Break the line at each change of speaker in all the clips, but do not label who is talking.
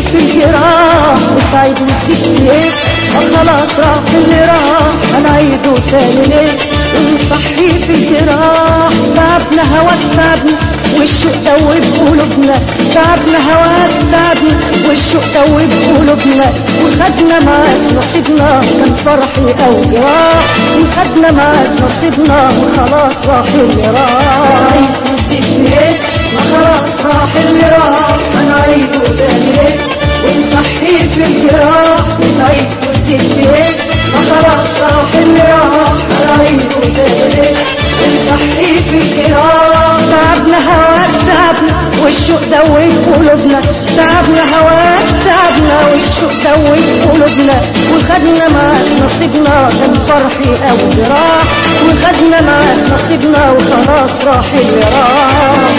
في الجراح وتعيد وتزيد ليه خلاص راح اللي راح هنعيده تاني ليه ونصحي في الجراح تعبنا هواك تعبنا والشوق دوب قلوبنا تعبنا هواك تعبنا والشوق دوب قلوبنا وخدنا معاك نصيبنا كان فرحي او جراح وخدنا معاك نصيبنا وخلاص راح اللي راح نسيت ليه ما خلاص راح اللي راح هنعيده تاني ليه ونصحي في الجراح ونعيد ونزيد فيه ما خلاص راح اللي راح هنعيده تاني ليه ونصحي في الجراح تعبنا هواك تعبنا والشوق دوب قلوبنا تعبنا هواك تعبنا والشوق دوب قلوبنا وخدنا معاك نصيبنا كان فرحي او جراح وخدنا معاك نصيبنا وخلاص راح اللي راح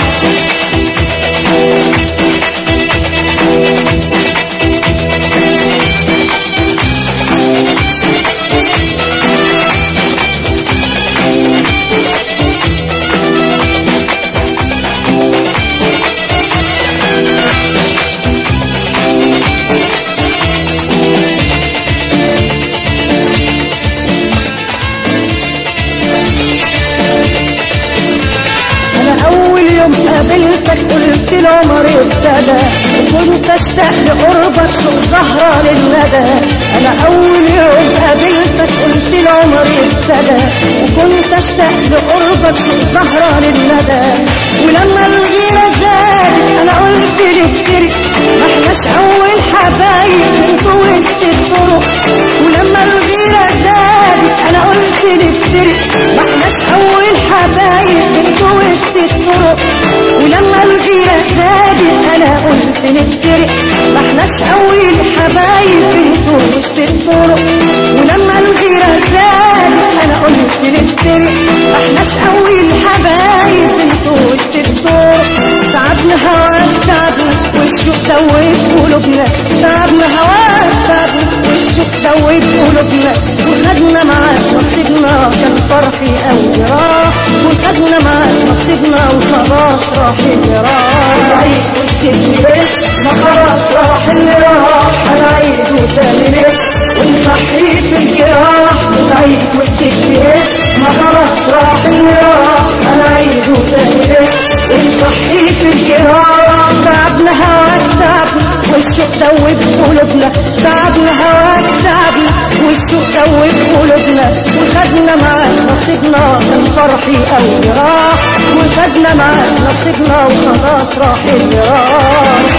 انا اول يوم قابلتك قلت العمر ابتدى وكنت اشتاق لقربك سوق زهرة للندى انا اول يوم قابلتك قلت العمر ابتدى وكنت اشتاق لقربك سوق زهرة للندى ولما الغيرة زادت انا قلت نفترق ما احناش اول حبايب انتوا وسط الطرق ولما الغيرة زادت انا قلت نفترق ما احناش اول حبايب انتوا وسط الطرق ولما الغيرة زادت انا قلت نفترق ما احناش اول حبايب انتوا وسط الطرق ولما الغيرة زادت انا قلت نفترق ما احناش اول حبايب انتوا وسط الطرق تعبنا هواك تعبنا والشوق دوب قلوبنا تعبنا هواك تعبنا والشوق دوب قلوبنا وخدنا معاك نصيبنا كان فرحي او جراح وخدنا معاك نصيبنا وخلاص راح اللي راح العيد وتسيب ليه ما خلاص راح اللي راح هنعيده تاني ليه ونصحي في الجراح وتعيد وتسيب ليه ما خلاص راح اللي راح هنعيده تاني ليه ونصحي في الجراح تعبنا هواك تعبنا والشوق دوب قلوبنا تعبنا هواك تعبنا والشوق دوب قلوبنا وخدنا معاك نصيبنا كان فرحي او جراح وخدنا معاك نصيبنا وخلاص راح اللي راح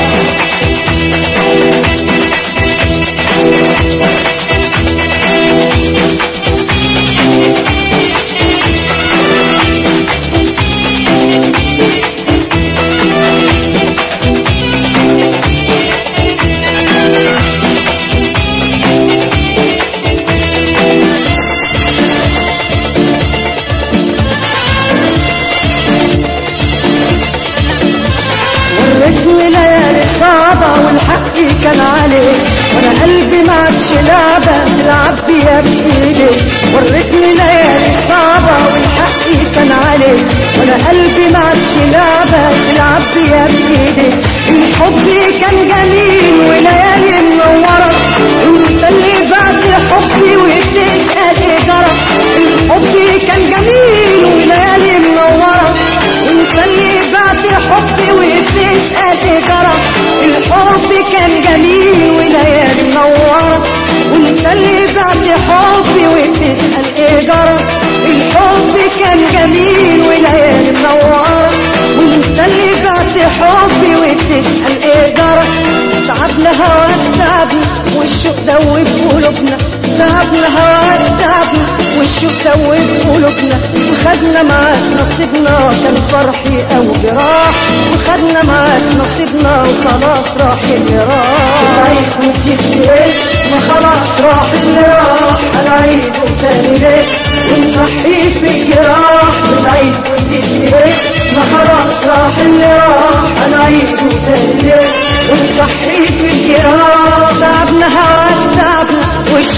وريتني ليالي صعبة والحق كان عليك وانا قلبي ما عادش لعبة تلعب بيها بإيدي وريتني ليالي صعبة والحق كان عليك وانا قلبي ما عادش لعبة تلعب بيها بإيدي الحب كان جميل وليالي منورة انت اللي بعد حبي وتسأل ايه جرى الحب كان جميل وليالي منورة انت اللي بعد حبي وبتسأل ايه جرى الحب كان جميل وليالي منورة وانت اللي بعد حبي وبتسأل ايه جرى الحب كان جميل وليالي منورة وانت اللي بعد حبي وبتسأل ايه جرى تعبنا هواك تعبنا والشوق دوب قلوبنا تعبنا هواك تعبنا والشوق دوب قلوبنا وخدنا معاك نصيبنا كان فرحي او جراح وخدنا معاك نصيبنا وخلاص راح اللي راح العيد وتزيد ليه ما خلاص راح اللي راح العيد وتاني ليه ونصحي في الجراح العيد وتزيد ليه ما خلاص راح اللي راح العيد وتاني ليه ونصحي في الجراح تعبنا هواك تعبنا والشوق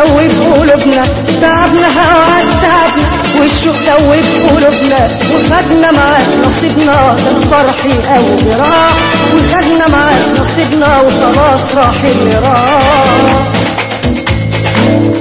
دوب قلوبنا تعبنا هواك تعبنا والشوق دوب قلوبنا وخدنا معاك نصيبنا كان فرحي او جراح وخدنا معاك نصيبنا وخلاص راح اللي راح